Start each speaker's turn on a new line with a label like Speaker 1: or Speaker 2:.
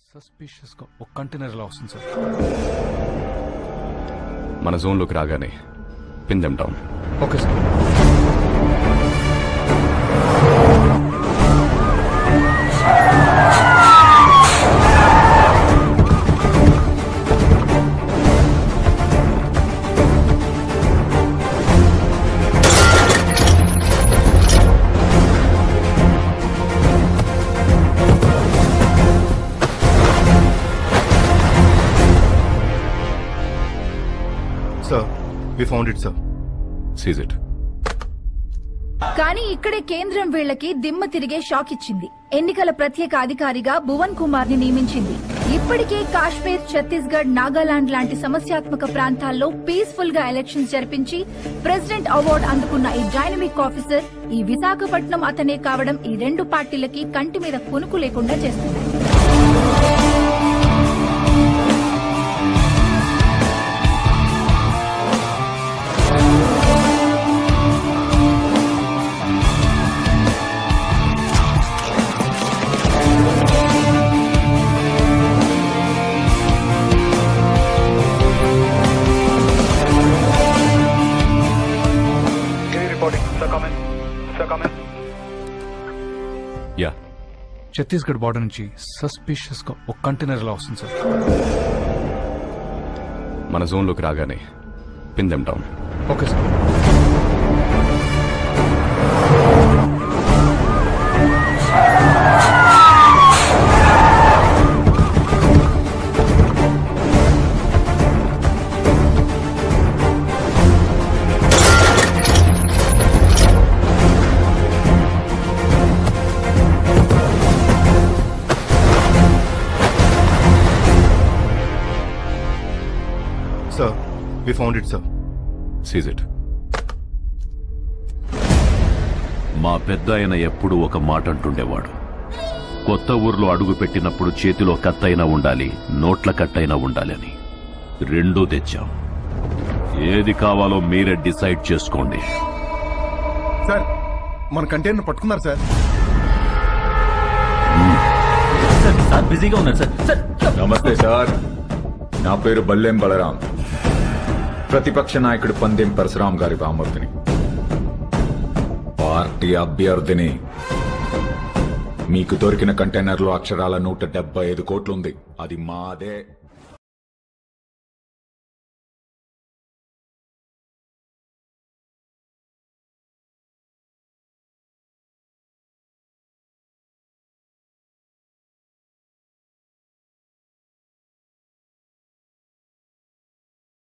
Speaker 1: suspicious గా ఒక container ఇలా వస్తుంది సార్
Speaker 2: మన జోన్లోకి రాగానే pin them down
Speaker 1: okay sir
Speaker 3: sir we found it sir
Speaker 2: seize it
Speaker 4: కానీ ఇక్కడే కేంద్రం వీళ్ళకి దిమ్మ తిరిగే షాక్ ఇచ్చింది ఎన్నికల ప్రత్యేక అధికారిగా భువన్ కుమార్ ని నియమించింది ఇప్పటికే కాశ్మీర్ ఛత్తీస్గఢ్ నాగాలాండ్ లాంటి సమస్యాత్మక ప్రాంతాల్లో పీస్ఫుల్ గా ఎలక్షన్స్ జరిపించి ప్రెసిడెంట్ అవార్డు అందుకున్న ఈ డైనమిక్ ఆఫీసర్ ఈ విశాఖపట్నం అతనే కావడం ఈ రెండు పార్టీలకి కంటి మీద కునుకు లేకుండా చేస్తుంది
Speaker 2: యా
Speaker 1: ఛత్తీస్గఢ్ బార్డర్ నుంచి సస్పీషియస్ గా ఒక కంటైనర్ ఇలా వస్తుంది సార్
Speaker 2: మన జోన్లోకి రాగానే pin them down
Speaker 1: okay sir
Speaker 3: sir we found it sir
Speaker 2: seize it
Speaker 5: మా పెద్ద ఆయన ఎప్పుడూ ఒక మాట అంటుండేవాడు కొత్త ఊర్లో అడుగు పెట్టినప్పుడు చేతిలో కత్తైనా ఉండాలి నోట్ల కట్టైనా ఉండాలి అని రెండూ తెచ్చాం ఏది కావాలో మీరే డిసైడ్ చేసుకోండి
Speaker 3: సార్ మన కంటైనర్ పట్టుకున్నారు సార్
Speaker 6: సార్ బిజీగా ఉన్నారు సార్ సార్
Speaker 7: నమస్తే సార్ నా పేరు బల్లెం బలరాం ప్రతిపక్ష నాయకుడు పందెం పరశురాం గారి బామర్తిని పార్టీ అభ్యర్థిని మీకు దొరికిన కంటైనర్లో అక్షరాల నూట డెబ్బై ఐదు కోట్లుంది అది మాదే